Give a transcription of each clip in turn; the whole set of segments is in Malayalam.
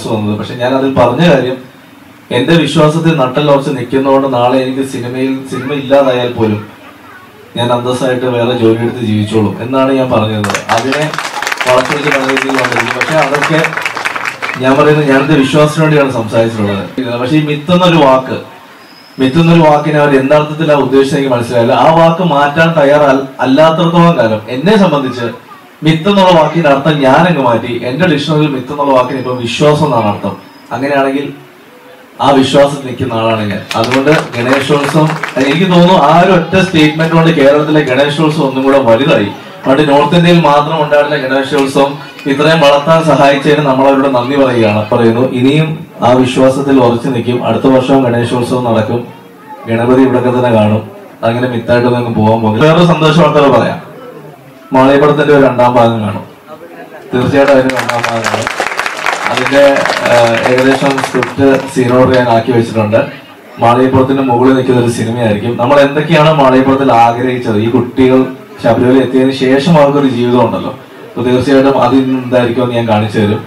ന്യൂസ് വന്നത് പക്ഷെ ഞാൻ അതിൽ പറഞ്ഞ കാര്യം എന്റെ വിശ്വാസത്തിൽ നട്ടലുറച്ച് നിൽക്കുന്നതുകൊണ്ട് നാളെ എനിക്ക് സിനിമയിൽ സിനിമ ഇല്ലാതായാൽ പോലും ഞാൻ അന്തസ്സായിട്ട് വേറെ ജോലി എടുത്ത് ജീവിച്ചോളും എന്നാണ് ഞാൻ പറഞ്ഞത് അതിനെ വളച്ചൊടിച്ച് പല രീതിയിൽ വന്നിരിക്കും പക്ഷെ അതൊക്കെ ഞാൻ പറയുന്നത് ഞാനെന്റെ വിശ്വാസത്തിന് വേണ്ടിയാണ് സംസാരിച്ചിട്ടുള്ളത് പക്ഷെ ഈ മിത്ത് എന്നൊരു വാക്ക് മിത്ത് എന്നൊരു വാക്കിനെ അവർ എന്തർത്ഥത്തിലാണ് ഉദ്ദേശിച്ചത് എനിക്ക് മനസ്സിലായില്ല ആ വാക്ക് മാറ്റാൻ തയ്യാറല്ല അല്ലാത്തടത്തോളം കാലം എന്നെ സംബന്ധിച്ച് മിത്ത് എന്നുള്ള വാക്കിന്റെ അർത്ഥം ഞാനങ്ങ് മാറ്റി എന്റെ ഡിക്ഷണറിയിൽ മിത്ത് എന്നുള്ള വാക്കിന് ഇപ്പൊ വിശ്വാസം എന്നാണ് അർത്ഥം അങ്ങനെയാണെങ്കിൽ ആ വിശ്വാസത്തിൽ നിൽക്കുന്ന ആളാണ് ഞാൻ അതുകൊണ്ട് ഗണേശോത്സവം എനിക്ക് തോന്നുന്നു ആ ഒരു ഒറ്റ സ്റ്റേറ്റ്മെന്റ് കൊണ്ട് കേരളത്തിലെ ഗണേശോത്സവം ഒന്നും കൂടെ വലുതായി പണ്ട് നോർത്ത് ഇന്ത്യയിൽ മാത്രം ഉണ്ടായിരുന്ന ഗണേശോത്സവം ഇത്രയും വളർത്താൻ സഹായിച്ചതിന് നമ്മൾ അവരോട് നന്ദി പറയുകയാണ് പറയുന്നു ഇനിയും ആ വിശ്വാസത്തിൽ ഉറച്ചു നിൽക്കും അടുത്ത വർഷം ഗണേശോത്സവം നടക്കും ഗണപതി ഇവിടൊക്കെ തന്നെ കാണും അങ്ങനെ മിത്തായിട്ടൊന്നും അങ്ങ് പോകാൻ പോകുന്നു വേറൊരു സന്തോഷ വാർത്തകൾ പറയാം മാളയപ്പടത്തിന്റെ ഒരു രണ്ടാം ഭാഗം കാണും തീർച്ചയായിട്ടും അതിന് രണ്ടാം ഭാഗം കാണും അതിന്റെ ആ, ഏകദേശം സ്ക്രിപ്റ്റ് സീനോട് ഞാൻ ആക്കി വെച്ചിട്ടുണ്ട് മാളികപ്പുറത്തിന്റെ മുകളിൽ നിൽക്കുന്ന ഒരു സിനിമയായിരിക്കും നമ്മൾ എന്തൊക്കെയാണ് മാളികപ്പുറത്തിൽ ആഗ്രഹിച്ചത് ഈ കുട്ടികൾ ശബരിമല എത്തിയതിനു ശേഷം അവർക്കൊരു ജീവിതം ഉണ്ടല്ലോ അപ്പൊ തീർച്ചയായിട്ടും അതിൽ നിന്ന് എന്തായിരിക്കും എന്ന് ഞാൻ കാണിച്ചു തരും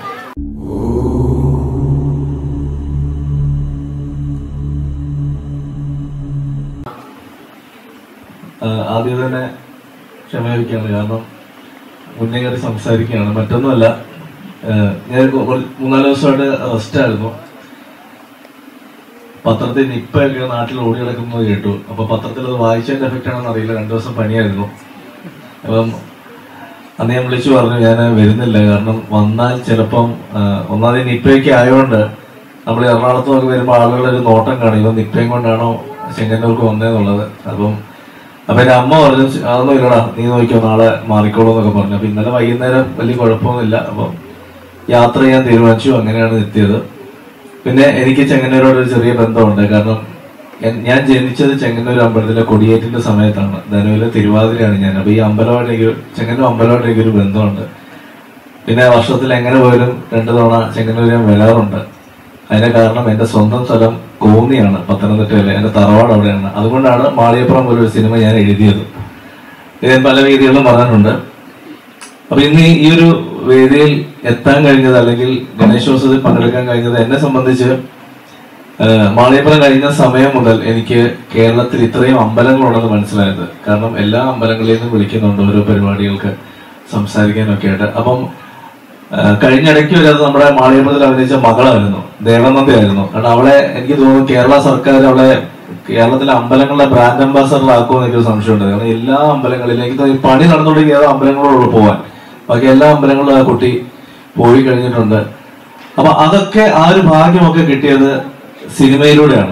ആ, ആദ്യം തന്നെ ക്ഷമയായിരിക്കുകയാണ് കാരണം മുന്നേ കയറി സംസാരിക്കുകയാണ് മറ്റൊന്നുമല്ല ഏഹ് ഞാൻ ഒരു മൂന്നാല് ദിവസമായിട്ട് റെസ്റ്റ് ആയിരുന്നു പത്രത്തിൽ നിപ്പയൊക്കെ നാട്ടിൽ ഓടി കിടക്കുന്നത് കേട്ടു അപ്പൊ പത്രത്തിൽ അത് വായിച്ചതിന്റെ എഫക്റ്റ് ആണെന്ന് അറിയില്ല രണ്ടു ദിവസം പനിയായിരുന്നു അപ്പം അന്ന് ഞാൻ വിളിച്ചു പറഞ്ഞു ഞാൻ വരുന്നില്ല കാരണം വന്നാൽ ചിലപ്പം ആഹ് ഒന്നാമത് ഈ നിപ്പയൊക്കെ ആയതുകൊണ്ട് നമ്മൾ എറണാകുളത്ത് നോക്കി വരുമ്പോൾ ആളുകളുടെ ഒരു നോട്ടം കാണും ഇവൻ നിപ്പയും കൊണ്ടാണോ ചെങ്ങന്നൂർക്ക് വന്നതെന്നുള്ളത് അപ്പം അപ്പൊ എന്റെ അമ്മ പറഞ്ഞു അതൊന്നും ഇല്ലടാ നീ നോക്കിയോ നാളെ മാറിക്കോളൂ എന്നൊക്കെ പറഞ്ഞു അപ്പൊ ഇന്നലെ വൈകുന്നേരം വലിയ കുഴപ്പമൊന്നുമില്ല അപ്പം യാത്ര ചെയ്യാൻ തീരുമാനിച്ചു അങ്ങനെയാണ് എത്തിയത് പിന്നെ എനിക്ക് ചെങ്ങന്നൂരോട് ഒരു ചെറിയ ബന്ധമുണ്ട് കാരണം ഞാൻ- ഞാൻ ജനിച്ചത് ചെങ്ങന്നൂർ അമ്പലത്തിലെ കൊടിയേറ്റിന്റെ സമയത്താണ് ധനുവിലെ തിരുവാതിരയാണ് ഞാൻ അപ്പൊ ഈ അമ്പലമായിട്ട് എനിക്ക് ചെങ്ങന്നൂർ അമ്പലമായിട്ട് എനിക്കൊരു ബന്ധമുണ്ട് പിന്നെ വർഷത്തിൽ എങ്ങനെ പോയാലും രണ്ടു തവണ ചെങ്ങന്നൂർ ഞാൻ വരാറുണ്ട് അതിന്റെ കാരണം എന്റെ സ്വന്തം സ്ഥലം കോന്നിയാണ് പത്തനംതിട്ടയിലെ എന്റെ തറവാട് അവിടെയാണ് അതുകൊണ്ടാണ് മാളിയപ്പുറം പോലൊരു സിനിമ ഞാൻ എഴുതിയത് ഇത് ഞാൻ പല വേദികളിലും പറയാനുണ്ട് അപ്പൊ ഇന്ന് ഈ ഒരു വേദിയിൽ എത്താൻ കഴിഞ്ഞത് അല്ലെങ്കിൽ ഗണേശോത്സവത്തിൽ പങ്കെടുക്കാൻ കഴിഞ്ഞത് എന്നെ സംബന്ധിച്ച് ആഹ് മാളിയപ്പുറം കഴിഞ്ഞ സമയം മുതൽ എനിക്ക് കേരളത്തിൽ ഇത്രയും അമ്പലങ്ങളുണ്ടെന്ന് മനസ്സിലായത് കാരണം എല്ലാ അമ്പലങ്ങളിൽ നിന്നും വിളിക്കുന്നുണ്ട് ഓരോ പരിപാടികൾക്ക് സംസാരിക്കാനൊക്കെ ആയിട്ട് അപ്പം ആഹ് കഴിഞ്ഞ ഇടയ്ക്ക് വരെ അത് നമ്മുടെ മാളിയപ്പുറത്തിൽ അഭിനയിച്ച മകളായിരുന്നു ദേവനന്ദ ആയിരുന്നു കാരണം അവളെ എനിക്ക് തോന്നുന്നു കേരള സർക്കാർ അവളെ കേരളത്തിലെ അമ്പലങ്ങളുടെ ബ്രാൻഡ് അംബാസഡർ ആക്കുമെന്ന് എനിക്ക് സംശയമുണ്ട് കാരണം എല്ലാ അമ്പലങ്ങളിലും എനിക്ക് തോന്നുന്നു ഈ പണി നടന്നുകൊണ്ടെങ്കിൽ ഏതോ അമ്പലങ്ങളോടുള്ളൂ പോവാൻ ബാക്കി എല്ലാ അമ്പലങ്ങളിലും ആ കുട്ടി പോയി കഴിഞ്ഞിട്ടുണ്ട് അപ്പൊ അതൊക്കെ ആ ഒരു ഭാഗ്യമൊക്കെ കിട്ടിയത് സിനിമയിലൂടെയാണ്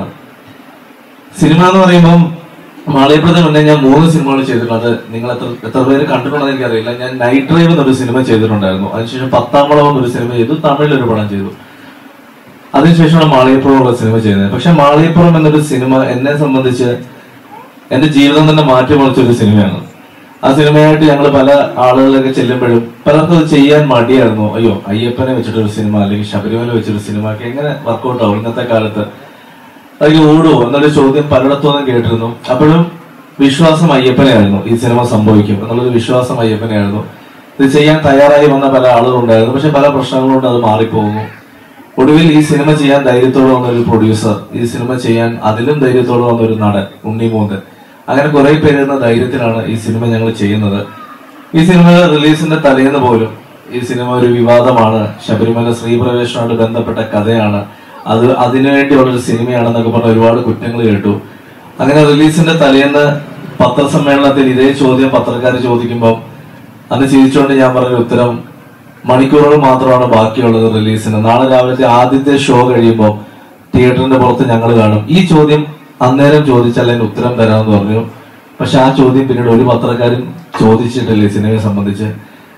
സിനിമ എന്ന് പറയുമ്പം മാളിയപ്പുറത്തിന് മുന്നേ ഞാൻ മൂന്ന് സിനിമകൾ ചെയ്തിട്ടുണ്ട് അത് നിങ്ങൾ എത്ര എത്ര പേര് കണ്ടിട്ടുണ്ടെന്ന് എനിക്കറിയില്ല ഞാൻ നൈറ്റ് ഡ്രൈവ് എന്നൊരു സിനിമ ചെയ്തിട്ടുണ്ടായിരുന്നു അതിനുശേഷം പത്താം വളവ് എന്നൊരു സിനിമ ചെയ്തു തമിഴിലൊരു പടം ചെയ്തു അതിനുശേഷമാണ് മാളിയപ്പുറം ഉള്ള സിനിമ ചെയ്യുന്നത് പക്ഷെ മാളിയപ്പുറം എന്നൊരു സിനിമ എന്നെ സംബന്ധിച്ച് എന്റെ ജീവിതം തന്നെ മാറ്റിമറിച്ച ഒരു സിനിമയാണ് ആ സിനിമയായിട്ട് ഞങ്ങൾ പല ആളുകളിലൊക്കെ ചെല്ലുമ്പോഴും പലർക്കും അത് ചെയ്യാൻ മടിയായിരുന്നു അയ്യോ അയ്യപ്പനെ വെച്ചിട്ടൊരു സിനിമ അല്ലെങ്കിൽ ശബരിമല വെച്ചൊരു സിനിമ ഒക്കെ എങ്ങനെ വർക്കൗട്ട് ആവും ഇന്നത്തെ കാലത്ത് അതൊക്കെ ഓടുമോ എന്നൊരു ചോദ്യം പലയിടത്തുനിന്നും കേട്ടിരുന്നു അപ്പോഴും വിശ്വാസം അയ്യപ്പനെയായിരുന്നു ഈ സിനിമ സംഭവിക്കും എന്നുള്ളൊരു വിശ്വാസം അയ്യപ്പനെയായിരുന്നു ഇത് ചെയ്യാൻ തയ്യാറായി വന്ന പല ആളുകളുണ്ടായിരുന്നു പക്ഷെ പല പ്രശ്നങ്ങളുകൊണ്ട് അത് മാറിപ്പോകുന്നു ഒടുവിൽ ഈ സിനിമ ചെയ്യാൻ ധൈര്യത്തോടെ വന്ന ഒരു പ്രൊഡ്യൂസർ ഈ സിനിമ ചെയ്യാൻ അതിലും ധൈര്യത്തോടെ വന്ന ഒരു നടൻ ഉണ്ണിമൂന്തൻ അങ്ങനെ കുറെ പേരുന്ന ധൈര്യത്തിലാണ് ഈ സിനിമ ഞങ്ങൾ ചെയ്യുന്നത് ഈ സിനിമ റിലീസിന്റെ തലേന്ന് പോലും ഈ സിനിമ ഒരു വിവാദമാണ് ശബരിമല ശ്രീപ്രവേശനമായിട്ട് ബന്ധപ്പെട്ട കഥയാണ് അത് അതിനുവേണ്ടിയുള്ള ഒരു സിനിമയാണെന്നൊക്കെ പറഞ്ഞ ഒരുപാട് കുറ്റങ്ങൾ കേട്ടു അങ്ങനെ റിലീസിന്റെ തലേന്ന് പത്രസമ്മേളനത്തിൽ ഇതേ ചോദ്യം പത്രക്കാർ ചോദിക്കുമ്പോൾ അന്ന് ചിരിച്ചുകൊണ്ട് ഞാൻ പറഞ്ഞ ഉത്തരം മണിക്കൂറുകൾ മാത്രമാണ് ബാക്കിയുള്ളത് റിലീസിന് നാളെ രാവിലത്തെ ആദ്യത്തെ ഷോ കഴിയുമ്പോൾ തിയേറ്ററിന്റെ പുറത്ത് ഞങ്ങൾ കാണും ഈ ചോദ്യം അന്നേരം ചോദിച്ചാൽ അതിന് ഉത്തരം തരാമെന്ന് പറഞ്ഞു പക്ഷെ ആ ചോദ്യം പിന്നീട് ഒരു പത്രക്കാരും ചോദിച്ചിട്ടില്ല ഈ സിനിമയെ സംബന്ധിച്ച്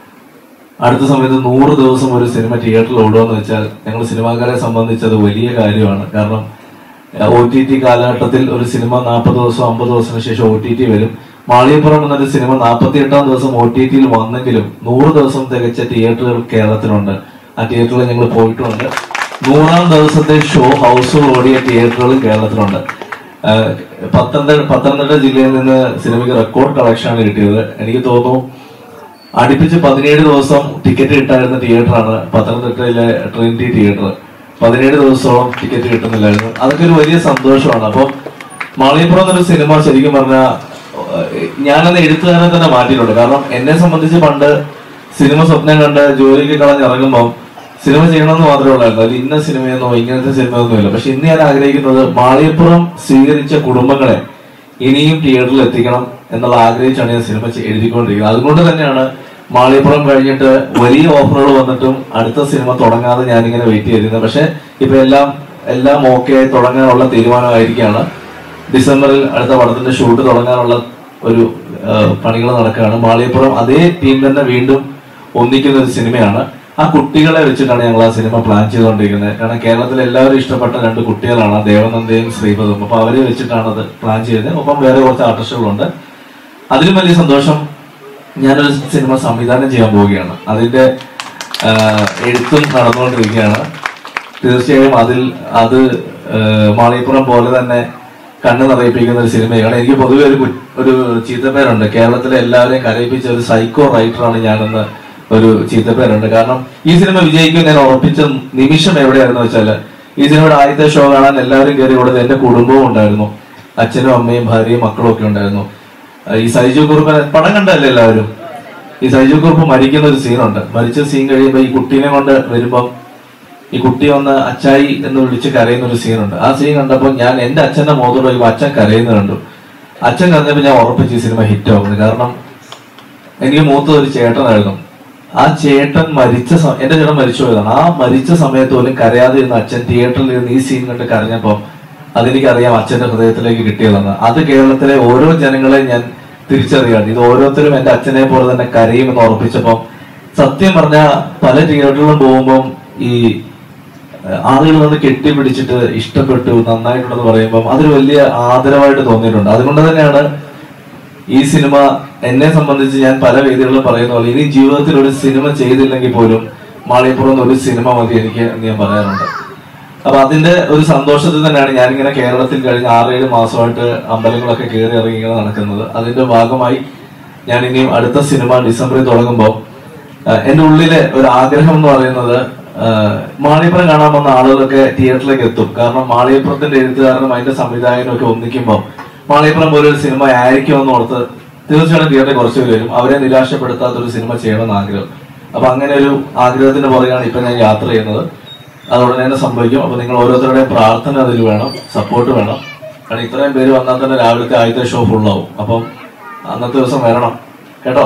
അടുത്ത സമയത്ത് നൂറ് ദിവസം ഒരു സിനിമ തിയേറ്ററിൽ ഓടുകയെന്ന് വെച്ചാൽ ഞങ്ങൾ സിനിമാക്കാരെ സംബന്ധിച്ച് അത് വലിയ കാര്യമാണ് കാരണം ഒ ടി ടി കാലഘട്ടത്തിൽ ഒരു സിനിമ നാൽപ്പത് ദിവസം അമ്പത് ദിവസത്തിന് ശേഷം ഒ ടി ടി വരും മാളിയപ്പുറം എന്നൊരു സിനിമ നാൽപ്പത്തി എട്ടാം ദിവസം ഒ ടി ടിയിൽ വന്നെങ്കിലും നൂറ് ദിവസം തികച്ച തിയേറ്ററുകൾ കേരളത്തിലുണ്ട് ആ തിയേറ്ററിൽ ഞങ്ങൾ പോയിട്ടുണ്ട് നൂറാം ദിവസത്തെ ഷോ ഹൗസ് ഓടിയ തിയേറ്ററുകൾ കേരളത്തിലുണ്ട് ആഹ് പത്തനംതിട്ട പത്തനംതിട്ട ജില്ലയിൽ നിന്ന് സിനിമയ്ക്ക് റെക്കോർഡ് കളക്ഷനാണ് കിട്ടിയത് എനിക്ക് തോന്നുന്നു അടുപ്പിച്ച് പതിനേഴ് ദിവസം ടിക്കറ്റ് കിട്ടായിരുന്ന തിയേറ്ററാണ് പത്തനംതിട്ടയിലെ ട്രിനിറ്റി തിയേറ്റർ പതിനേഴ് ദിവസത്തോളം ടിക്കറ്റ് കിട്ടുന്നില്ലായിരുന്നു അതൊക്കെ ഒരു വലിയ സന്തോഷമാണ് അപ്പം മാളിയപ്പുറം എന്നൊരു സിനിമ ശരിക്കും പറഞ്ഞാൽ ഞാനത് എഴുത്തുകാരനെ തന്നെ മാറ്റിയിട്ടുണ്ട് കാരണം എന്നെ സംബന്ധിച്ച് പണ്ട് സിനിമ സ്വപ്നം കണ്ട് ജോലിക്ക് കളഞ്ഞിറങ്ങുമ്പോൾ സിനിമ ചെയ്യണമെന്ന് മാത്രമേ ഉള്ളായിരുന്നു അതിൽ ഇന്ന സിനിമയെന്നോ ഇങ്ങനത്തെ സിനിമയൊന്നുമില്ല പക്ഷെ ഇന്ന് ഞാൻ ആഗ്രഹിക്കുന്നത് മാളിയപ്പുറം സ്വീകരിച്ച കുടുംബങ്ങളെ ഇനിയും തിയേറ്ററിൽ എത്തിക്കണം എന്നുള്ള ആഗ്രഹിച്ചാണ് ഞാൻ സിനിമ ചെ- എഴുതിക്കൊണ്ടിരിക്കുന്നത് അതുകൊണ്ട് തന്നെയാണ് മാളിയപ്പുറം കഴിഞ്ഞിട്ട് വലിയ ഓഫറുകൾ വന്നിട്ടും അടുത്ത സിനിമ തുടങ്ങാതെ ഞാനിങ്ങനെ വെയിറ്റ് ചെയ്തിരുന്നത് പക്ഷെ ഇപ്പൊ എല്ലാം എല്ലാം ഓക്കെ ആയി തുടങ്ങാനുള്ള തീരുമാനമായിരിക്കുകയാണ് ഡിസംബറിൽ അടുത്ത പടത്തിന്റെ ഷൂട്ട് തുടങ്ങാനുള്ള ഒരു പണികൾ നടക്കുകയാണ് മാളിയപ്പുറം അതേ ടീം തന്നെ വീണ്ടും ഒന്നിക്കുന്ന ഒരു സിനിമയാണ് ആ കുട്ടികളെ വെച്ചിട്ടാണ് ഞങ്ങൾ ആ സിനിമ പ്ലാൻ ചെയ്തുകൊണ്ടിരിക്കുന്നത് കാരണം കേരളത്തിൽ എല്ലാവരും ഇഷ്ടപ്പെട്ട രണ്ട് കുട്ടികളാണ് ദേവനന്ദയും ശ്രീപദും അപ്പൊ അവരെ വെച്ചിട്ടാണ് അത് പ്ലാൻ ചെയ്തത് ഒപ്പം വേറെ കുറച്ച് ആർട്ടിസ്റ്റുകളുണ്ട് അതിലും വലിയ സന്തോഷം ഞാനൊരു സിനിമ സംവിധാനം ചെയ്യാൻ പോവുകയാണ് അതിന്റെ ആ, എഴുത്തും നടന്നുകൊണ്ടിരിക്കുകയാണ് തീർച്ചയായും അതിൽ അത് ആ, മാളികപ്പുറം പോലെ തന്നെ കണ്ണ് നിറയിപ്പിക്കുന്ന ഒരു സിനിമയാണ് എനിക്ക് പൊതുവെ ഒരു കു- ഒരു ചീത്തപ്പേരുണ്ട് കേരളത്തിലെ എല്ലാവരെയും കരയിപ്പിച്ച ഒരു സൈക്കോ റൈറ്ററാണ് ഞാനെന്ന് ഒരു ചീത്തപ്പേരുണ്ട് കാരണം ഈ സിനിമ വിജയിക്കും ഞാൻ ഉറപ്പിച്ച നിമിഷം എവിടെയായിരുന്നു വെച്ചാല് ഈ സിനിമയുടെ ആദ്യത്തെ ഷോ കാണാൻ എല്ലാവരും കയറി കൊടുത്ത് എന്റെ കുടുംബവും ഉണ്ടായിരുന്നു അച്ഛനും അമ്മയും ഭാര്യയും മക്കളും ഒക്കെ ഉണ്ടായിരുന്നു ആ, ഈ സൈജു കുറുപ്പനെ പടം കണ്ടല്ലേ എല്ലാവരും ഈ സൈജു കുറുപ്പ് മരിക്കുന്ന ഒരു സീനുണ്ട് മരിച്ച സീൻ കഴിയുമ്പോൾ ഈ കുട്ടീനെ കൊണ്ട് വരുമ്പം ഈ കുട്ടി ഒന്ന് അച്ചായി എന്ന് വിളിച്ച് കരയുന്ന ഒരു സീനുണ്ട് ആ സീൻ കണ്ടപ്പോൾ ഞാൻ എന്റെ അച്ഛന്റെ മുഖത്തോട് ചോദിക്കുമ്പോൾ അച്ഛൻ കരയുന്നത് കണ്ടു അച്ഛൻ കരഞ്ഞപ്പോൾ ഞാൻ ഉറപ്പിച്ച് ഈ സിനിമ ഹിറ്റ് ആവുന്നു കാരണം എനിക്ക് മൂത്ത ഒരു ചേട്ടനായിരുന്നു ആ ചേട്ടൻ മരിച്ച സമ- എന്റെ ചേട്ടൻ മരിച്ചു പോയതാണ് ആ മരിച്ച സമയത്ത് പോലും കരയാതെ ഇരുന്ന അച്ഛൻ തിയേറ്ററിൽ ഇരുന്ന് ഈ സീൻ കണ്ട് കരഞ്ഞപ്പോ അതെനിക്കറിയാം അച്ഛന്റെ ഹൃദയത്തിലേക്ക് കിട്ടിയതാണ് അത് കേരളത്തിലെ ഓരോ ജനങ്ങളെ ഞാൻ തിരിച്ചറിയാണ് ഇത് ഓരോരുത്തരും എന്റെ അച്ഛനെ പോലെ തന്നെ കരയുമെന്ന് ഉറപ്പിച്ചപ്പോ സത്യം പറഞ്ഞ പല തിയേറ്ററിലും പോകുമ്പോൾ ഈ ഏഹ്, ആളുകൾ വന്ന് കെട്ടിപ്പിടിച്ചിട്ട് ഇഷ്ടപ്പെട്ടു നന്നായിട്ടുണ്ടെന്ന് പറയുമ്പോൾ അതൊരു വലിയ ആദരവായിട്ട് തോന്നിയിട്ടുണ്ട് അതുകൊണ്ട് തന്നെയാണ് ഈ സിനിമ എന്നെ സംബന്ധിച്ച് ഞാൻ പല വേദികളിലും പറയുന്ന പോലെ ഇനി ജീവിതത്തിൽ ഒരു സിനിമ ചെയ്തില്ലെങ്കിൽ പോലും മാളിയപ്പുറം ഒരു സിനിമ മതി എനിക്ക് എന്ന് ഞാൻ പറയാറുണ്ട് അപ്പൊ അതിന്റെ ഒരു സന്തോഷത്തിൽ തന്നെയാണ് ഞാനിങ്ങനെ കേരളത്തിൽ കഴിഞ്ഞ ആറേഴ് മാസമായിട്ട് അമ്പലങ്ങളൊക്കെ കയറി ഇറങ്ങി ഇങ്ങനെ നടക്കുന്നത് അതിന്റെ ഭാഗമായി ഞാൻ ഇനിയും അടുത്ത സിനിമ ഡിസംബറിൽ തുടങ്ങുമ്പോൾ എന്റെ ഉള്ളിലെ ഒരു ആഗ്രഹം എന്ന് പറയുന്നത് ആഹ് മാളിയപ്പുറം കാണാൻ വന്ന ആളുകളൊക്കെ തിയേറ്ററിലേക്ക് എത്തും കാരണം മാളിയപ്പുറത്തിന്റെ എഴുത്തുകാരനും അതിന്റെ സംവിധായകനും ഒക്കെ ഒന്നിക്കുമ്പോൾ മാളിയപ്പുറം പോലെ ഒരു സിനിമ ആയിരിക്കുമെന്ന് ഓർത്ത് തീർച്ചയായിട്ടും തിയേറ്ററിൽ കുറച്ച് പേര് വരും അവരെ നിരാശപ്പെടുത്താത്ത ഒരു സിനിമ ചെയ്യണമെന്ന് ആഗ്രഹം അപ്പൊ അങ്ങനെ ഒരു ആഗ്രഹത്തിന്റെ പുറകെയാണ് ഇപ്പൊ ഞാൻ യാത്ര ചെയ്യുന്നത് അത് ഉടനെ തന്നെ സംഭവിക്കും അപ്പൊ നിങ്ങൾ ഓരോരുത്തരുടെയും പ്രാർത്ഥന അതിൽ വേണം സപ്പോർട്ട് വേണം കാരണം ഇത്രയും പേര് വന്നാൽ തന്നെ രാവിലത്തെ ആദ്യത്തെ ഷോ ഫുള്ളാവും അപ്പം അന്നത്തെ ദിവസം വരണം കേട്ടോ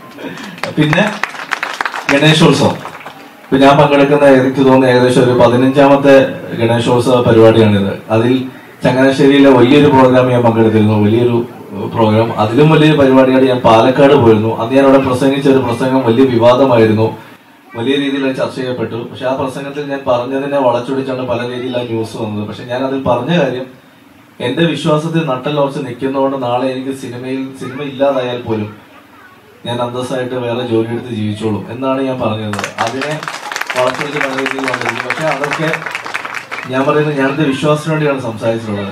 പിന്നെ ഗണേശോത്സവം ഇപ്പൊ ഞാൻ പങ്കെടുക്കുന്ന എനിക്ക് തോന്നുന്നു ഏകദേശം ഒരു പതിനഞ്ചാമത്തെ ഗണേശോത്സവ പരിപാടിയാണിത് അതിൽ ചങ്ങനാശ്ശേരിയിലെ വലിയൊരു പ്രോഗ്രാം ഞാൻ പങ്കെടുത്തിരുന്നു വലിയൊരു പ്രോഗ്രാം അതിലും വലിയൊരു പരിപാടിയായിട്ട് ഞാൻ പാലക്കാട് പോയിരുന്നു അന്ന് ഞാൻ അവിടെ പ്രസംഗിച്ച ഒരു പ്രസംഗം വലിയ വിവാദമായിരുന്നു വലിയ രീതിയിൽ അത് ചർച്ച ചെയ്യപ്പെട്ടു പക്ഷെ ആ പ്രസംഗത്തിൽ ഞാൻ പറഞ്ഞതിനെ വളച്ചൊടിച്ചാണ് പല രീതിയിൽ ആ ന്യൂസ് വന്നത് പക്ഷെ ഞാൻ അതിൽ പറഞ്ഞ കാര്യം എന്റെ വിശ്വാസത്തിൽ നട്ടലോർച്ച് നിൽക്കുന്നതുകൊണ്ട് നാളെ എനിക്ക് സിനിമയിൽ സിനിമ ഇല്ലാതായാൽ പോലും ഞാൻ അന്തസ്സായിട്ട് വേറെ ജോലി എടുത്ത് ജീവിച്ചോളും എന്നാണ് ഞാൻ പറഞ്ഞത് അതിനെ വളച്ചൊടിച്ച് പല രീതിയിൽ വന്നിരിക്കും പക്ഷെ അതൊക്കെ ഞാൻ പറയുന്നത് ഞാനത് വിശ്വാസത്തിന് വേണ്ടിയാണ് സംസാരിച്ചിട്ടുള്ളത്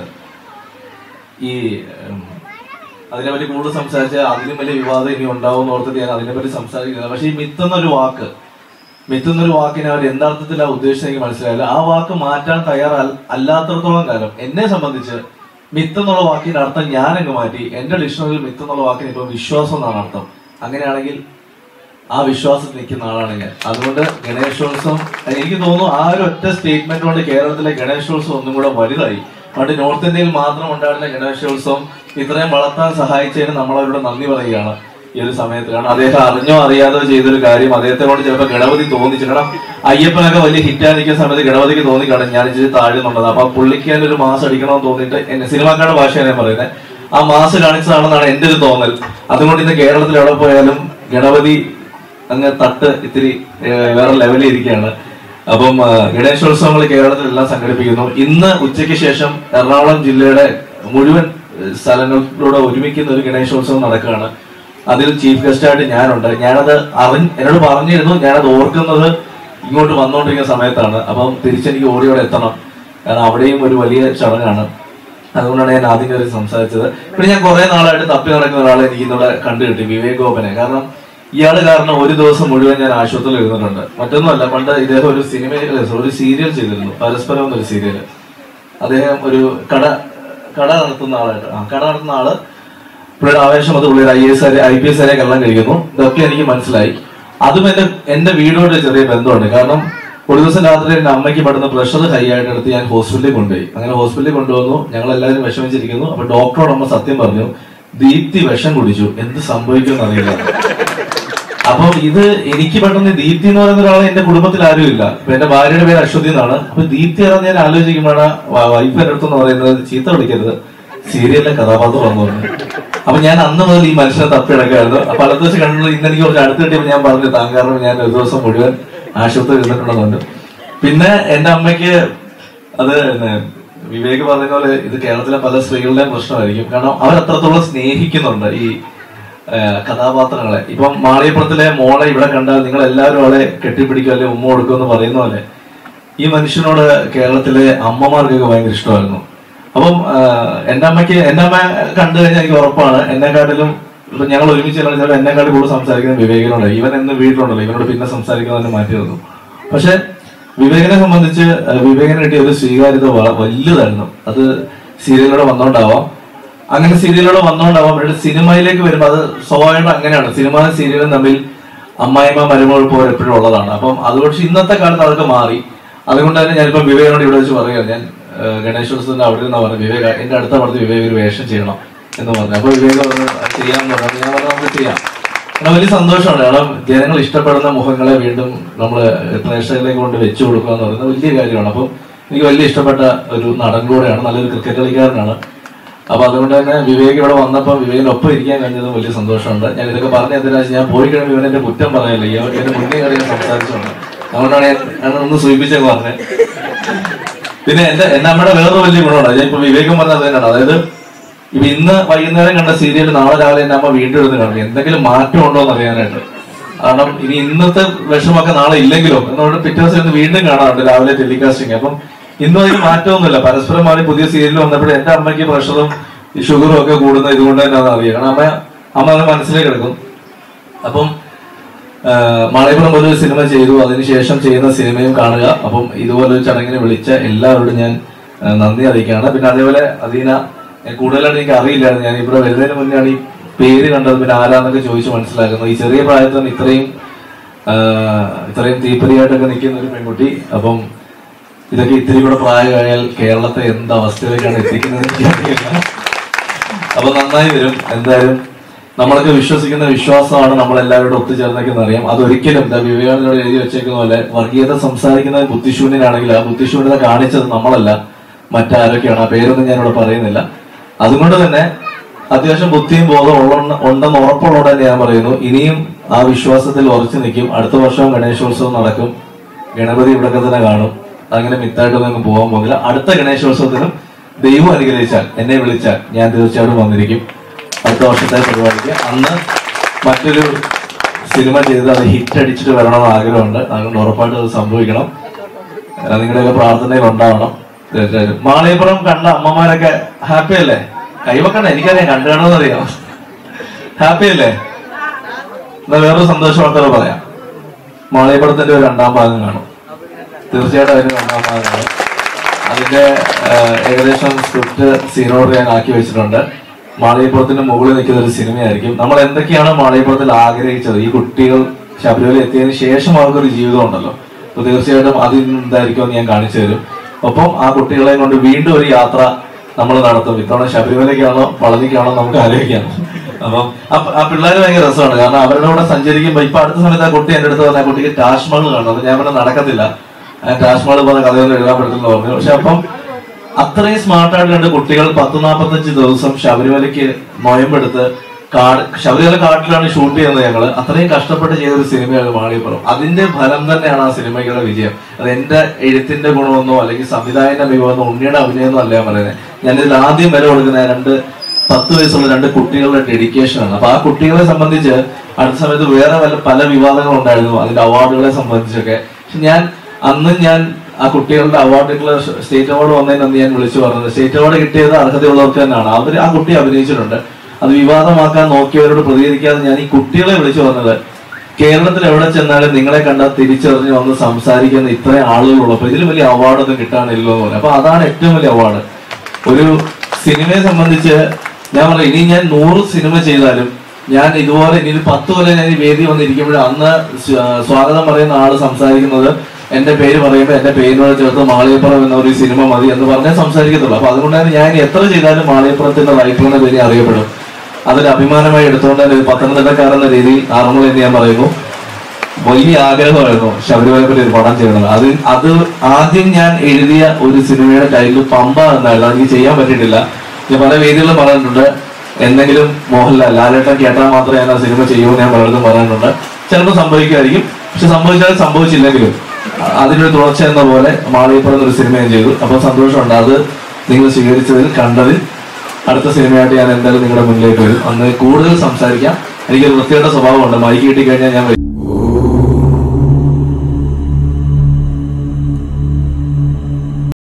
ഈ ഉം, അതിനെപ്പറ്റി കൂടുതൽ സംസാരിച്ചാൽ അതിലും വലിയ വിവാദം ഇനി ഉണ്ടാവും എന്ന് ഓർത്തിട്ട് ഞാൻ അതിനെപ്പറ്റി സംസാരിക്കുന്നത് പക്ഷെ ഈ മിത്ത് എന്നൊരു വാക്ക് മിത്ത് എന്നൊരു വാക്കിനെ അവർ എന്താർത്ഥത്തിലാണ് ഉദ്ദേശിച്ചത് എനിക്ക് മനസ്സിലായില്ല ആ വാക്ക് മാറ്റാൻ തയ്യാറ അല്ലാത്തടത്തോളം കാലം എന്നെ സംബന്ധിച്ച് മിത്ത് എന്നുള്ള വാക്കിന്റെ അർത്ഥം ഞാൻ അങ്ങ് മാറ്റി എന്റെ ഡിക്ഷണറിയിൽ മിത്ത് എന്നുള്ള വാക്കിന് ഇപ്പൊ വിശ്വാസം എന്നാണ് അർത്ഥം അങ്ങനെയാണെങ്കിൽ ആ വിശ്വാസത്തിൽ നിൽക്കുന്ന ആളാണ് ഞാൻ അതുകൊണ്ട് ഗണേശോത്സവം എനിക്ക് തോന്നുന്നു ആ ഒരു ഒറ്റ സ്റ്റേറ്റ്മെന്റ് കൊണ്ട് കേരളത്തിലെ ഗണേശോത്സവം ഒന്നും കൂടെ വലുതായി പണ്ട് നോർത്ത് ഇന്ത്യയിൽ മാത്രം ഉണ്ടായിരുന്ന ഗണേശോത്സവം ഇത്രയും വളർത്താൻ സഹായിച്ചതിന് നമ്മൾ അവരോട് നന്ദി പറയുകയാണ് ഈ ഒരു സമയത്ത് കാരണം അദ്ദേഹം അറിഞ്ഞോ അറിയാതോ ചെയ്തൊരു കാര്യം അദ്ദേഹത്തെ കൊണ്ട് ചിലപ്പോൾ ഗണപതി തോന്നിച്ചു കാരണം അയ്യപ്പനൊക്കെ വലിയ ഹിറ്റാ നിൽക്കുന്ന സമയത്ത് ഗണപതിക്ക് തോന്നിക്കാണും ഞാൻ ഇച്ചിരി താഴ്ന്നുള്ളത് അപ്പൊ ആ പുള്ളിക്ക് അതിന്റെ ഒരു മാസം അടിക്കണമെന്ന് തോന്നിയിട്ട് എന്നെ സിനിമാക്കാരുടെ ഭാഷയാണ് ഞാൻ പറയുന്നത് ആ മാസ് കാണിച്ചതാണെന്നാണ് എന്റെ ഒരു തോന്നൽ അതുകൊണ്ട് ഇന്ന് കേരളത്തിൽ എവിടെ പോയാലും ഗണപതി അങ്ങ് തട്ട് ഇത്തിരി ഏഹ്, വേറെ ലെവലിൽ ഇരിക്കുകയാണ് അപ്പം ആ, ഗണേശോത്സവങ്ങൾ കേരളത്തിലെല്ലാം സംഘടിപ്പിക്കുന്നു ഇന്ന് ഉച്ചയ്ക്ക് ശേഷം എറണാകുളം ജില്ലയുടെ മുഴുവൻ ഏഹ്, സ്ഥലങ്ങളിലൂടെ ഒരുമിക്കുന്ന ഒരു ഗണേശോത്സവം നടക്കുകയാണ് അതിൽ ചീഫ് ഗസ്റ്റ് ആയിട്ട് ഞാനുണ്ട് ഞാനത് അറിഞ്ഞ് എന്നോട് പറഞ്ഞിരുന്നു ഞാനത് ഓർക്കുന്നത് ഇങ്ങോട്ട് വന്നുകൊണ്ടിരിക്കുന്ന സമയത്താണ് അപ്പം തിരിച്ചെനിക്ക് ഓടിയോടെ എത്തണം കാരണം അവിടെയും ഒരു വലിയ ചടങ്ങാണ് അതുകൊണ്ടാണ് ഞാൻ ആദ്യം കയറി സംസാരിച്ചത് പിന്നെ ഞാൻ കുറെ നാളായിട്ട് തപ്പി നടക്കുന്ന ഒരാളെ എനിക്ക് ഇന്നലെ കണ്ടു കിട്ടി വിവേക് ഗോപനെ കാരണം ഇയാള് കാരണം ഒരു ദിവസം മുഴുവൻ ഞാൻ ആശുപത്രിയിൽ ഇരുന്നിട്ടുണ്ട് മറ്റൊന്നുമല്ല പണ്ട് ഇദ്ദേഹം ഒരു സിനിമയിൽ ഒരു സീരിയൽ ചെയ്തിരുന്നു പരസ്പരം എന്നൊരു സീരിയൽ അദ്ദേഹം ഒരു കട കട നടത്തുന്ന ആളായിട്ട് ആ കട നടത്തുന്ന ആള് പുള്ളിയുടെ ആവേശം അത് പുള്ളിയുടെ I S I P S ആരെ കള്ളം കഴിക്കുന്നു ഇതൊക്കെ എനിക്ക് മനസ്സിലായി അതും എന്റെ എന്റെ വീടുമായിട്ട് ചെറിയ ബന്ധമുണ്ട് കാരണം ഒരു ദിവസം രാത്രി എന്റെ അമ്മയ്ക്ക് പെടുന്ന പ്രഷർ ഹൈ ആയിട്ട് എടുത്ത് ഞാൻ ഹോസ്പിറ്റലിൽ കൊണ്ടുപോയി അങ്ങനെ ഹോസ്പിറ്റലിൽ കൊണ്ടുവന്നു ഞങ്ങൾ എല്ലാവരും വിഷമിച്ചിരിക്കുന്നു അപ്പൊ ഡോക്ടറോട് അമ്മ സത്യം പറഞ്ഞു ദീപ്തി വിഷം കുടിച്ചു എന്ത് സംഭവിക്കുമെന്ന് അറിയില്ല അപ്പം ഇത് എനിക്ക് പെട്ടെന്ന് ദീപ്തി എന്ന് പറയുന്ന ഒരാളെ എന്റെ കുടുംബത്തിൽ ആരും ഇല്ല അപ്പൊ എന്റെ ഭാര്യയുടെ പേര് അശ്വതി എന്നാണ് അപ്പൊ ദീപ്തി ആണെന്ന് ഞാൻ ആലോചിക്കുമ്പോഴാണ് വൈഫ് എന്റെ അടുത്തെന്ന് പറയുന്നത് ചീത്ത വിളിക്കരുത് സീരിയലിലെ കഥാപാത്രം വന്നു പറഞ്ഞു അപ്പൊ ഞാൻ അന്ന് മുതൽ ഈ മനുഷ്യനെ തപ്പിടക്കായിരുന്നു അപ്പൊ അടുത്ത ദിവസം കണ്ടു ഇന്ന് എനിക്ക് കുറച്ച് അടുത്ത് കിട്ടിയപ്പോൾ ഞാൻ പറഞ്ഞു താൻ കാരണം ഞാൻ ഒരു ദിവസം മുഴുവൻ ആശുപത്രി ഇരുന്നിട്ടുണ്ടെന്നുണ്ട് പിന്നെ എന്റെ അമ്മയ്ക്ക് അത് പിന്നെ വിവേക് പറഞ്ഞ പോലെ ഇത് കേരളത്തിലെ പല സ്ത്രീകളുടെയും പ്രശ്നമായിരിക്കും കാരണം അവർ അത്രത്തോളം സ്നേഹിക്കുന്നുണ്ട് ഈ ആ, കഥാപാത്രങ്ങളെ ഇപ്പം മാളിയപ്പുറത്തിലെ മോളെ ഇവിടെ കണ്ടാൽ നിങ്ങൾ എല്ലാവരും അവളെ കെട്ടിപ്പിടിക്കുക അല്ലെ ഉമ്മ കൊടുക്കുക എന്ന് പറയുന്ന പോലെ ഈ മനുഷ്യനോട് കേരളത്തിലെ അമ്മമാർക്കൊക്കെ ഭയങ്കര ഇഷ്ടമായിരുന്നു അപ്പം ആ, എന്റെ അമ്മയ്ക്ക് എന്റെ അമ്മ കണ്ടു കഴിഞ്ഞാൽ എനിക്ക് ഉറപ്പാണ് എന്നെക്കാട്ടിലും ഇപ്പൊ ഞങ്ങൾ ഒരുമിച്ച് ചിലപ്പോൾ എന്നെക്കാട്ടിൽ കൂടുതൽ സംസാരിക്കുന്നത് വിവേകിനോട് ഇവൻ എന്ന് വീട്ടിലുണ്ടല്ലോ ഇവനോട് പിന്നെ സംസാരിക്കാൻ തന്നെ മാറ്റി തന്നു പക്ഷെ വിവേകിനെ സംബന്ധിച്ച് ആ, വിവേകിന് കിട്ടിയ ഒരു സ്വീകാര്യത വ- വലുതായിരുന്നു അത് സീരിയലിലൂടെ വന്നോണ്ടാവാം അങ്ങനെ സീരിയലിലൂടെ വന്നോണ്ടാവാം പക്ഷേ സിനിമയിലേക്ക് വരുമ്പോൾ അത് സ്വാഭാവികം അങ്ങനെയാണ് സിനിമ സീരിയലും തമ്മിൽ അമ്മായിമ്മ മരുമകൾ പോലെ എപ്പോഴും ഉള്ളതാണ് അപ്പം അതുകൊണ്ട് ഇന്നത്തെ കാലത്ത് അതൊക്കെ മാറി അതുകൊണ്ട് തന്നെ ഞാനിപ്പോ വിവേകിനോട് ഇവിടെ വെച്ച് പറയുക ഞാൻ ആ, ഗണേശോത്സവത്തിന്റെ അവിടെ നിന്ന് പറഞ്ഞു വിവേക എന്റെ അടുത്ത പടത്ത് വിവേക് ഒരു വേഷം ചെയ്യണം എന്ന് പറഞ്ഞു അപ്പൊ വിവേക് പറഞ്ഞു "അത് ചെയ്യാമെന്ന് പറഞ്ഞു അപ്പൊ ഞാൻ പറഞ്ഞു നമുക്ക് ചെയ്യാം കാരണം വലിയ സന്തോഷമാണ് കാരണം ജനങ്ങൾ ഇഷ്ടപ്പെടുന്ന മുഖങ്ങളെ വീണ്ടും നമ്മൾ പ്രേക്ഷകരിലേക്ക് കൊണ്ട് വെച്ചു കൊടുക്കുക എന്ന് പറയുന്നത് വലിയ കാര്യമാണ് അപ്പം എനിക്ക് വലിയ ഇഷ്ടപ്പെട്ട ഒരു നടൻ കൂടെയാണ് നല്ലൊരു ക്രിക്കറ്റ് കളിക്കാരനാണ് അപ്പൊ അതുകൊണ്ട് തന്നെ വിവേക് ഇവിടെ വന്നപ്പോൾ വിവേകിനൊപ്പം ഇരിക്കാൻ കഴിഞ്ഞതും വലിയ സന്തോഷമുണ്ട് ഞാൻ ഇതൊക്കെ പറഞ്ഞ എന്തിനാ ഞാൻ പോയി കഴിയുമ്പോൾ ഇവൻ എന്റെ കുറ്റം പറയല്ലേ ഈ എന്റെ മുന്നേ കാര്യം സംസാരിച്ചുകൊണ്ട് അതുകൊണ്ടാണ് ഞാൻ ഞാൻ ഒന്ന് സൂചിപ്പിച്ചൊക്കെ പറഞ്ഞത് പിന്നെ എന്റെ എന്റെ അമ്മയുടെ വേറൊരു വലിയ ഗുണമാണ് ഞാൻ ഇപ്പൊ വിവേകം പറഞ്ഞത് തന്നെയാണ് അതായത് ഇപ്പൊ ഇന്ന് വൈകുന്നേരം കണ്ട സീരിയൽ നാളെ രാവിലെ എന്റെ അമ്മ വീണ്ടും എടുത്ത് കാണും എന്തെങ്കിലും മാറ്റം ഉണ്ടോ എന്ന് അറിയാനായിട്ട് കാരണം ഇനി ഇന്നത്തെ വിഷമൊക്കെ നാളെ ഇല്ലെങ്കിലോ എന്നുകൊണ്ട് പിറ്റേ ദിവസം ഇന്ന് വീണ്ടും കാണാറുണ്ട് രാവിലെ ടെലികാസ്റ്റിംഗ് അപ്പം ഇന്നും അതിന് മാറ്റമൊന്നുമില്ല പരസ്പരം മാറി പുതിയ സീരിയൽ വന്നപ്പോൾ എന്റെ അമ്മയ്ക്ക് പ്രഷറും ഈ ഷുഗറും ഒക്കെ കൂടുന്നത് ഇതുകൊണ്ട് തന്നെയാണെന്ന് അറിയാം കാരണം അമ്മ അമ്മ അത് മനസ്സിലേക്ക് എടുക്കും അപ്പം മാളയപുരം പോലെ ഒരു സിനിമ ചെയ്തു അതിനുശേഷം ചെയ്യുന്ന സിനിമയും കാണുക അപ്പം ഇതുപോലെ ഒരു ചടങ്ങിന് വിളിച്ച എല്ലാവരോടും ഞാൻ ആ, നന്ദി അറിയിക്കുകയാണ് പിന്നെ അതേപോലെ അദീന ഞാൻ കൂടുതലായിട്ട് എനിക്ക് അറിയില്ലായിരുന്നു ഞാൻ ഇവിടെ വരുന്നതിന് മുന്നെയാണ് ഈ പേര് കണ്ടത് പിന്നെ ആരാന്നൊക്കെ ചോദിച്ച് മനസ്സിലാക്കുന്നത് ഈ ചെറിയ പ്രായത്തിൽ തന്നെ ഇത്രയും ആ, ഇത്രയും തീപ്പരിയായിട്ടൊക്കെ നിൽക്കുന്ന ഒരു പെൺകുട്ടി അപ്പം ഇതൊക്കെ ഇത്തിരി കൂടെ പ്രായമായാൽ കേരളത്തെ എന്ത് അവസ്ഥയിലേക്കാണ് എത്തിക്കുന്നത് എനിക്കറിയില്ല അപ്പൊ നന്നായി വരും എന്തായാലും നമ്മളൊക്കെ വിശ്വസിക്കുന്ന വിശ്വാസമാണ് നമ്മൾ എല്ലാവരോടും ഒത്തുചേർന്നേക്കെന്ന് അറിയാം അതൊരിക്കലും എന്താ വിവേകാനന്ദോട് എഴുതി വെച്ചേക്കുന്ന പോലെ വർഗീയത സംസാരിക്കുന്നത് ബുദ്ധിശൂന്യനാണെങ്കിൽ ആ ബുദ്ധിശൂന്യത കാണിച്ചത് നമ്മളല്ല മറ്റാരൊക്കെയാണ് ആ പേരൊന്നും ഞാനിവിടെ പറയുന്നില്ല അതുകൊണ്ട് തന്നെ അത്യാവശ്യം ബുദ്ധിയും ബോധവും ഉള്ള ഉണ്ടെന്ന് ഉറപ്പുള്ളതോടെ തന്നെ ഞാൻ പറയുന്നു ഇനിയും ആ വിശ്വാസത്തിൽ ഉറച്ചു നിൽക്കും അടുത്ത വർഷം ഗണേശോത്സവം നടക്കും ഗണപതി ഇവിടൊക്കെ തന്നെ കാണും അങ്ങനെ മിത്തായിട്ടൊന്നും പോകാൻ പോകുന്നില്ല അടുത്ത ഗണേശോത്സവത്തിനും ദൈവം അനുഗ്രഹിച്ചാൽ എന്നെ വിളിച്ചാൽ ഞാൻ തീർച്ചയായിട്ടും വന്നിരിക്കും അടുത്ത വർഷത്തെ പരിപാടിക്ക് അന്ന് മറ്റൊരു സിനിമ ചെയ്ത് അത് ഹിറ്റ് അടിച്ചിട്ട് വരണമെന്ന് ആഗ്രഹമുണ്ട് അതുകൊണ്ട് ഉറപ്പായിട്ടും അത് സംഭവിക്കണം ഏഹ് നിങ്ങളുടെയൊക്കെ പ്രാർത്ഥനയിൽ ഉണ്ടാവണം തീർച്ചയായിട്ടും മാളിയപ്പുറം കണ്ട അമ്മമാരൊക്കെ ഹാപ്പി അല്ലേ കൈവക്കണ്ട എനിക്കറിയാം കണ്ടു കാണുമെന്ന് അറിയാം ഹാപ്പി അല്ലേ എന്നാ വേറൊരു സന്തോഷ വാർത്തകൾ പറയാം മാളിയപ്പുറത്തിന്റെ ഒരു രണ്ടാം ഭാഗം കാണും തീർച്ചയായിട്ടും അതിന് രണ്ടാം ഭാഗം കാണും അതിന്റെ ഏഹ്, ഏകദേശം സ്ക്രിപ്റ്റ് സീനോട് ഞാൻ ആക്കി വെച്ചിട്ടുണ്ട് മാളികപ്പുറത്തിന് മുകളിൽ നിൽക്കുന്ന ഒരു സിനിമയായിരിക്കും നമ്മൾ എന്തൊക്കെയാണ് മാളികപ്പുറത്തിൽ ആഗ്രഹിച്ചത് ഈ കുട്ടികൾ ശബരിമല എത്തിയതിനു ശേഷം അവർക്കൊരു ജീവിതം ഉണ്ടല്ലോ അപ്പൊ തീർച്ചയായിട്ടും അതിൽ നിന്ന് എന്തായിരിക്കും ഞാൻ കാണിച്ചു തരും ഒപ്പം ആ കുട്ടികളെ കൊണ്ട് വീണ്ടും ഒരു യാത്ര നമ്മൾ നടത്തും ഇത്തവണ ശബരിമലയ്ക്കാണോ പളനിക്കാണോ നമുക്ക് ആലോചിക്കാം അപ്പം ആ- ആ പിള്ളേർ ഭയങ്കര രസമാണ് കാരണം അവരുടെ കൂടെ സഞ്ചരിക്കുമ്പോൾ ഇപ്പൊ അടുത്ത സമയത്ത് ആ കുട്ടി എന്റെ അടുത്ത് പറഞ്ഞ ആ കുട്ടിക്ക് താജ്മഹൽ കാണും അപ്പൊ ഞാൻ പറഞ്ഞ നടക്കത്തില്ല ആ താജ്മഹൽ പറഞ്ഞ കഥയൊന്നും എഴുതാൻ പറ്റില്ലെന്ന് പറഞ്ഞു പക്ഷെ അപ്പം അത്രയും സ്മാർട്ടായിട്ട് രണ്ട് കുട്ടികൾ പത്ത് നാൽപ്പത്തഞ്ച് ദിവസം ശബരിമലയ്ക്ക് നോയമ്പെടുത്ത് കാട് ശബരിമല കാട്ടിലാണ് ഷൂട്ട് ചെയ്യുന്നത് ഞങ്ങള് അത്രയും കഷ്ടപ്പെട്ട് ചെയ്ത ഒരു സിനിമയാണ് മാളിയപ്പുറം അതിന്റെ ഫലം തന്നെയാണ് ആ സിനിമയ്ക്കുള്ള വിജയം അത് എന്റെ എഴുത്തിന്റെ ഗുണമെന്നോ അല്ലെങ്കിൽ സംവിധായകന്റെ മികവെന്നോ ഉണ്ണിയുടെ അഭിനയമൊന്നും അല്ല ഞാൻ പറയുന്നത് ഞാനിതിൽ ആദ്യം വരെ കൊടുക്കുന്ന രണ്ട് പത്ത് വയസ്സുള്ള രണ്ട് കുട്ടികളുടെ ഡെഡിക്കേഷൻ ആണ് അപ്പൊ ആ കുട്ടികളെ സംബന്ധിച്ച് അടുത്ത സമയത്ത് വേറെ വല്ല പല വിവാദങ്ങളും ഉണ്ടായിരുന്നു അതിന്റെ അവാർഡുകളെ സംബന്ധിച്ചൊക്കെ പക്ഷെ ഞാൻ അന്നും ഞാൻ ആ കുട്ടികളുടെ അവാർഡുകൾ സ്റ്റേറ്റ് അവാർഡ് വന്നതിന് അന്ന് ഞാൻ വിളിച്ചു പറഞ്ഞത് സ്റ്റേറ്റ് അവാർഡ് കിട്ടിയത് അർഹതയുള്ളവർക്ക് തന്നെയാണ് അവർ ആ കുട്ടി അഭിനയിച്ചിട്ടുണ്ട് അത് വിവാദമാക്കാൻ നോക്കിയവരോട് പ്രതികരിക്കാതെ ഞാൻ ഈ കുട്ടികളെ വിളിച്ചു പറഞ്ഞത് കേരളത്തിൽ എവിടെ ചെന്നാലും നിങ്ങളെ കണ്ടാൽ തിരിച്ചറിഞ്ഞ് വന്ന് സംസാരിക്കുന്ന ഇത്രയും ആളുകളുള്ളപ്പോൾ ഇതിലും വലിയ അവാർഡൊന്നും കിട്ടാനില്ലോ എന്ന് പറയും അപ്പൊ അതാണ് ഏറ്റവും വലിയ അവാർഡ് ഒരു സിനിമയെ സംബന്ധിച്ച് ഞാൻ പറയാം ഇനി ഞാൻ നൂറ് സിനിമ ചെയ്താലും ഞാൻ ഇതുപോലെ ഇനി ഒരു പത്ത് കൊല്ലം ഞാൻ ഈ വേദി വന്നിരിക്കുമ്പോൾ അന്ന് സ്വ- സ്വാഗതം പറയുന്ന ആള് സംസാരിക്കുന്നത് എന്റെ പേര് പറയുമ്പോൾ എന്റെ പേരിനോട് ചേർത്ത് മാളിയപ്പുറം എന്ന ഒരു സിനിമ മതി എന്ന് പറഞ്ഞേ സംസാരിക്കത്തുള്ളൂ അപ്പൊ അതുകൊണ്ടാണ് ഞാൻ ഇനി എത്ര ചെയ്താലും മാളിയപ്പുറത്തിന്റെ റൈറ്റർ എന്ന പേര് അറിയപ്പെടും അതൊരു അഭിമാനമായി എടുത്തുകൊണ്ട് തന്നെ ഒരു പത്തനംതിട്ടക്കാരെന്ന രീതിയിൽ ആറന്മുള എന്ന് ഞാൻ പറയുന്നു വലിയ ആഗ്രഹമായിരുന്നു ശബരിമലയെ പറ്റി ഒരു പടം ചെയ്യണം അത് അത് ആദ്യം ഞാൻ എഴുതിയ ഒരു സിനിമയുടെ ടൈറ്റിൽ പമ്പ എന്നായിരുന്നു എനിക്ക് ചെയ്യാൻ പറ്റിയിട്ടില്ല ഞാൻ പല വേദികളിലും പറഞ്ഞിട്ടുണ്ട് എന്തെങ്കിലും മോഹൻലാൽ ലാലേട്ടൻ കേട്ടാൽ മാത്രമേ ഞാൻ ആ സിനിമ ചെയ്യുമെന്ന് ഞാൻ പലർക്കും പറയാനുണ്ട് ചിലപ്പോൾ സംഭവിക്കുമായിരിക്കും പക്ഷെ സംഭവിച്ചാലും സംഭവിച്ചില്ലെങ്കിലും അ- അതിനൊരു തുടർച്ച എന്ന പോലെ മാളികപ്പുറം ഒരു സിനിമ ഞാൻ ചെയ്തു അപ്പോൾ സന്തോഷമുണ്ട് അത് നിങ്ങൾ സ്വീകരിച്ചതിൽ കണ്ടതിൽ അടുത്ത സിനിമയായിട്ട് ഞാൻ എന്തായാലും നിങ്ങളുടെ മുന്നിലേക്ക് വരും അന്ന് കൂടുതൽ സംസാരിക്കാം എനിക്കൊരു വൃത്തിയുടെ സ്വഭാവമുണ്ട് മൈക്ക് കിട്ടി കഴിഞ്ഞാൽ ഞാൻ വരും